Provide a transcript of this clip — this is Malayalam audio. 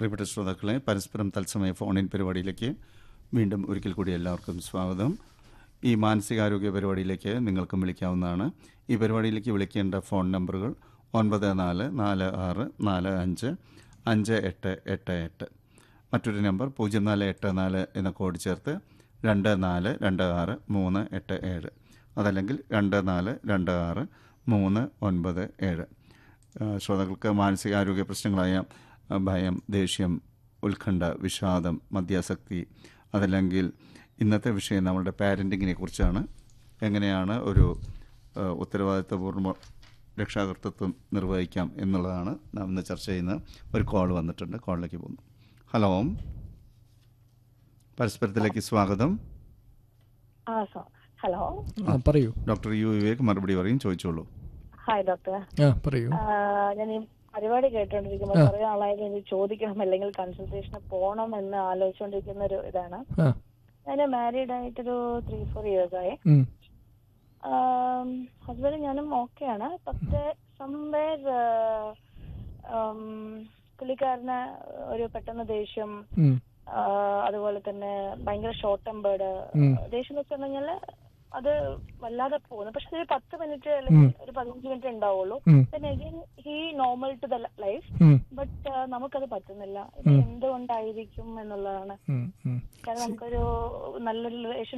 പ്രിയപ്പെട്ട ശ്രോതാക്കളെ പരസ്പരം തത്സമയ ഫോണിൻ പരിപാടിയിലേക്ക് വീണ്ടും ഒരിക്കൽ കൂടി എല്ലാവർക്കും സ്വാഗതം ഈ മാനസികാരോഗ്യ പരിപാടിയിലേക്ക് നിങ്ങൾക്കും വിളിക്കാവുന്നതാണ് ഈ പരിപാടിയിലേക്ക് വിളിക്കേണ്ട ഫോൺ നമ്പറുകൾ ഒൻപത് നാല് നാല് ആറ് നാല് അഞ്ച് അഞ്ച് എട്ട് എട്ട് എട്ട് മറ്റൊരു നമ്പർ പൂജ്യം നാല് എട്ട് നാല് എന്ന കോഡ് ചേർത്ത് രണ്ട് നാല് രണ്ട് ആറ് മൂന്ന് എട്ട് ഏഴ് അതല്ലെങ്കിൽ രണ്ട് നാല് രണ്ട് ആറ് മൂന്ന് ഒൻപത് ഏഴ് ആ, ശ്രോതാക്കൾക്ക് മാനസികാരോഗ്യ പ്രശ്നങ്ങളായ ആ, ഭയം ദേഷ്യം ഉത്കണ്ഠ വിഷാദം മദ്യാസക്തി അതല്ലെങ്കിൽ ഇന്നത്തെ വിഷയം നമ്മളുടെ പാരൻറ്റിങ്ങിനെ കുറിച്ചാണ് എങ്ങനെയാണ് ഒരു ആ, ഉത്തരവാദിത്വപൂർണ്ണ രക്ഷാകർത്തൃത്വം നിർവഹിക്കാം എന്നുള്ളതാണ് നാം ഇന്ന് ചർച്ച ചെയ്യുന്ന ഒരു കോൾ വന്നിട്ടുണ്ട് കോളിലേക്ക് പോകുന്നു ഹലോ പരസ്പരത്തിലേക്ക് സ്വാഗതം ആ സോ- ഹലോ ആ പറയൂ ഡോക്ടർ യു വിവേക് മറുപടി പറയും ചോദിച്ചോളൂ ഹായ് ഡോക്ടർ ആ പറയൂ ആ, ഞാൻ ഈ പരിപാടി കേട്ടോണ്ടിരിക്കുമ്പോൾ ആ. കുറെ ആളായിട്ട് എനിക്ക് ചോദിക്കണം അല്ലെങ്കിൽ കൺസൾട്ടേഷന് പോകണം എന്ന് ആലോചിച്ചുകൊണ്ടിരിക്കുന്ന ഒരു ഇതാണ് ആ ഞാൻ മാരീഡ് ആയിട്ടൊരു ത്രീ ഫോർ ഇയേഴ്സ് ആയി ഉം, ഹസ്ബൻഡ് ഞാനും ഓക്കെയാണ് പക്ഷേ സംവേർ പുള്ളിക്കാരന് ഒരു പെട്ടെന്ന് ദേഷ്യം ഉം, ആ, അതുപോലെ തന്നെ ഭയങ്കര ഷോർട്ട് ടെമ്പേർഡ് ഉം. ദേഷ്യം എന്ന് വെച്ചിട്ടുണ്ടെങ്കിൽ അത് വല്ലാതെ പോകുന്നു പക്ഷെ ഒരു പത്ത് മിനിറ്റ് അല്ലെങ്കിൽ ഒരു പതിനഞ്ച് മിനിറ്റ് ഉണ്ടാവുള്ളൂ ഉം, പിന്നെ again he normal to the life um, but നമുക്കത് പറ്റുന്നില്ല ഇത് എന്തുകൊണ്ടായിരിക്കും എന്നുള്ളതാണ് ഉം, ഉം. കാരണം നമുക്കൊരു നല്ലൊരു റിലേഷൻ